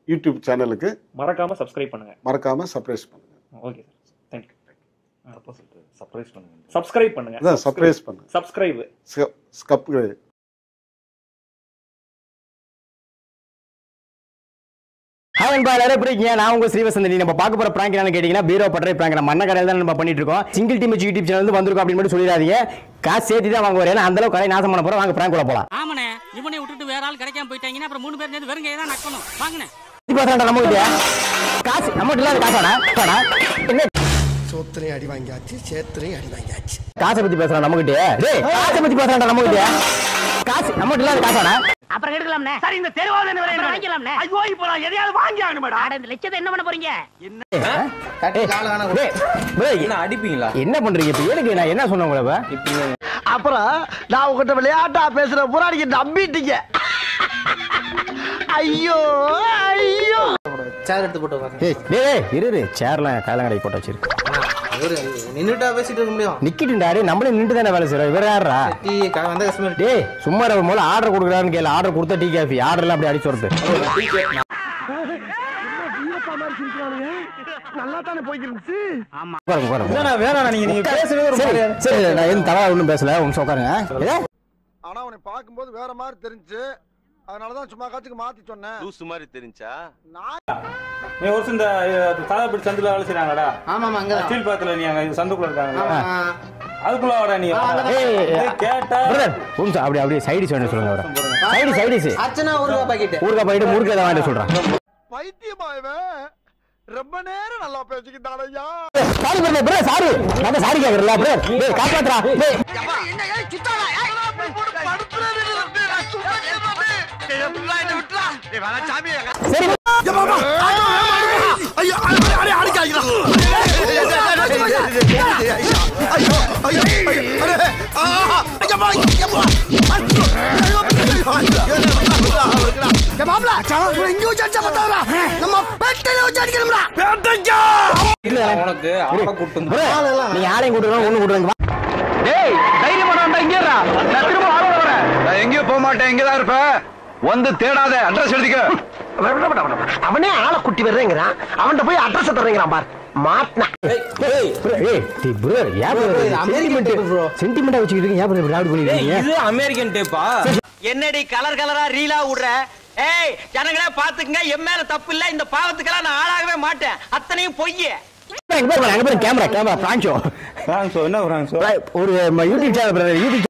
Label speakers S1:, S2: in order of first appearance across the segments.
S1: YouTube சேனலுக்கு
S2: மறக்காம subscribe பண்ணுங்க
S1: மறக்காம சர்ப்ரைஸ் பண்ணுங்க
S2: ஓகே சார் தேங்க்யூ
S3: தப்பா சொல்லிட்டு சர்ப்ரைஸ் பண்ணுங்க
S2: சப்ஸ்கிரைப் பண்ணுங்க
S1: அதான் சர்ப்ரைஸ் பண்ணுங்க
S2: சப்ஸ்கிரைப்
S1: ஸ்கப்
S4: ஹாய் அன்பா எல்லாரும் எப்படி இருக்கீங்க நான் உங்க ஸ்ரீவசந்தி நம்ம பார்க்க போற பிராங்க் என்னன்னு கேட்டீங்கன்னா பீரோ பட்டறை பிராங்க் நம்ம அண்ணன் கடையில் தான் நம்ம பண்ணிட்டு இருக்கோம் சிங்கிள் டீம் யூடியூப் சேனல் வந்து வந்திருக்கோம் அப்படின்னு மட்டும் சொல்லிடாதீங்க காசு சேர்த்து தான் வாங்க ஏன்னா அந்த அளவுக்கு கடை நாசம் பண்ண போறோம் வாங்க பிராங்க் உள்ள போலாம்
S5: ஆமாண்ணே இவனை விட்டுட்டு வேற ஆள் கிடைக்காம போயிட்டாங்கன்னா அப்புறம் மூணு பேர் சேர்ந்து வெறுங்க தான் நக்கணும் வாங்கண்ணே
S4: பேசுறா நம்ம கிட்ட காசு நம்ம இல்லாத காசாடா காடா என்ன
S6: சோத்திரையும் அடி வாங்கியாச்சு சேத்திரையும் அடி வாங்கியாச்சு
S4: காசை பத்தி பேசுறான் நம்ம கிட்ட டேய் காசை பத்தி பேசுறான்டா நம்ம கிட்ட காசு நம்ம இல்லாத காசாடா
S5: அப்புறம் எடுக்கலாம்ண்ணே சரி இந்த தெருவாத என்ன வாங்கிக்கலாம்ண்ணே ஐயோ இப்போ நான் எதையாவது வாங்கி ஆகணும் மேடம் இந்த லட்சத்தை என்ன பண்ண போறீங்க
S4: என்ன அடிப்பீங்களா என்ன பண்றீங்க இப்ப எதுக்கு நான் என்ன சொன்னேன் உங்களை இப்ப?
S6: அப்புறம் நான் உங்ககிட்ட விளையாட்டா பேசுற பூரா நீங்க நம்பிட்டீங்க ஐயோ ஐயோ
S7: சேர் எடுத்து போட்டு உட்காருங்க.
S4: ஏய் டேய் டேய், இரு இரு சேர்லாம் காலங்கடை போட்டு வச்சிருக்கு
S7: இவரு நின்னுட்டா பேசிட்டு இருக்க முடியும்
S4: நிக்கிட்டுண்டா டேய் நம்மளே நின்று தானே வேலை செய்யறோம் இவர் யாரா
S7: டீ க- வந்த கஸ்டமர்
S4: டேய் சும்மா நம்ம முதல்ல ஆர்டர் கொடுக்குறான்னு கேளு ஆர்டர் கொடுத்தா டீ காஃபி ஆர்டர்லாம் அப்படி அடிச்சு வருது
S6: நல்லா தானே போய்க்கிட்டு இருந்துச்சு
S4: உட்காருங்க உட்காருங்க வேணாம் நீங்க நீங்க பேசவே சரி சரி நான் எதுவும் தவறா ஒன்றும் பேசல உங்க உட்காருங்க ஏதோ
S6: ஆனா உன்னை பார்க்கும்போது வேற மாதிரி தெரிஞ்சு அதனாலதான் சும்மா காத்துக்கு மாத்தி சொன்னேன்
S8: லூசு மாதிரி தெரிஞ்சா
S6: நான்
S2: நீ ஒரு இந்த சாதாபடி சந்தில வேலை செய்றாங்கடா
S7: ஆமா ஆமா அங்கதான்
S2: கீழ் பாத்துல நீ அங்க சந்துக்குள்ள இருக்காங்க
S7: ஆமா.
S2: அதுக்குள்ள வாடா நீ
S4: ஏய்
S2: ஏய், கேட்டா
S4: பிரதர் ஒரு நிமிஷம் அப்படி அப்படியே சைடிஸ் வேணும் சொல்லுங்க அவரை சைடு சைடிஸ்
S7: அர்ச்சனா ஒரு ரூபா பாக்கெட்
S4: ஊருக்கா போயிட்டு முறுக்கு ஏதாவது வாங்கிட்டு சொல்றேன்
S6: பைத்தியமா இவன் ரொம்ப நேரம் நல்லா பேசிக்கிட்டான் ஐயா
S4: சாரி பிரதர் பிரதர் சாரி நான் சாரி கேக்குறல பிரதர் டேய் காப்பாத்துறா டேய் சரி
S7: உனக்கு அவளை கூட்டு வந்து
S4: பிரதர், நீங்க ஆளையும் கூட்டுறோம் ஒண்ணு கூட்டுறோம்
S8: நான் எங்கேயும் போக மாட்டேன் இங்கதான் இருப்பேன் வந்து தேடாத அட்ரஸ் எழுதிக்க
S6: அவனே ஆளை குட்டி வர்றேங்கிறான் அவன்கிட்ட போய் அட்ரஸ் தர்றேங்கிறான் பார் மாட்டினா
S4: ஏய் டேய் பிரதர் ஏன்
S7: இது American tape bro.
S4: பிரதர் சென்டிமெண்டா வச்சுக்கிட்டு இருக்கீங்க ஏன் பிரதர் ராவுட் பண்ணிருக்கீங்க
S7: இது அமெரிக்கன் டேப்பா
S5: என்னடி கலர் கலரா ரீலா விடுற ஏய் ஜனங்களே பாத்துக்கங்க என் மேல தப்பு இல்ல இந்த பாவத்துக்கெல்லாம் நான் ஆளாகவே மாட்டேன் அத்தனையும் பொய்யே
S4: அங்க பாருங்க அங்க பாருங்க கேமரா கேமரா பிரான்ச்சோ
S2: பிராங்க்ஸோ என்ன பிராங்க்ஸோ
S4: ஒரு YouTube channel brother YouTube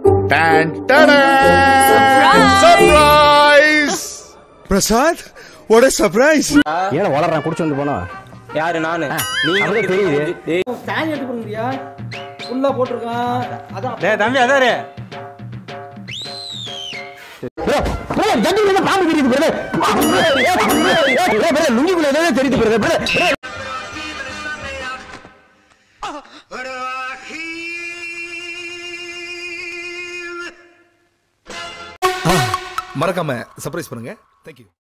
S6: Prasad what a surprise
S4: ஏன் வளர்றான் குடிச்சு வந்து போனோம்
S7: யாரு நானு
S4: அப்படியே தெரியுது
S7: ஃபேன் எடுத்து போடுறியா ஃபுல்லா போட்டிருக்கான் அதான்
S2: டேய் தம்பி அதாரு
S4: bro, bro, ஜட்டில இருந்து பாம்பு தெரியுது பிரதர் பிரதர் லுங்கிக்குள்ள ஏதோ தெரியுது பிரதர் பிரதர்
S6: மறக்காம சர்ப்ரைஸ் பண்ணுங்க தேங்க்யூ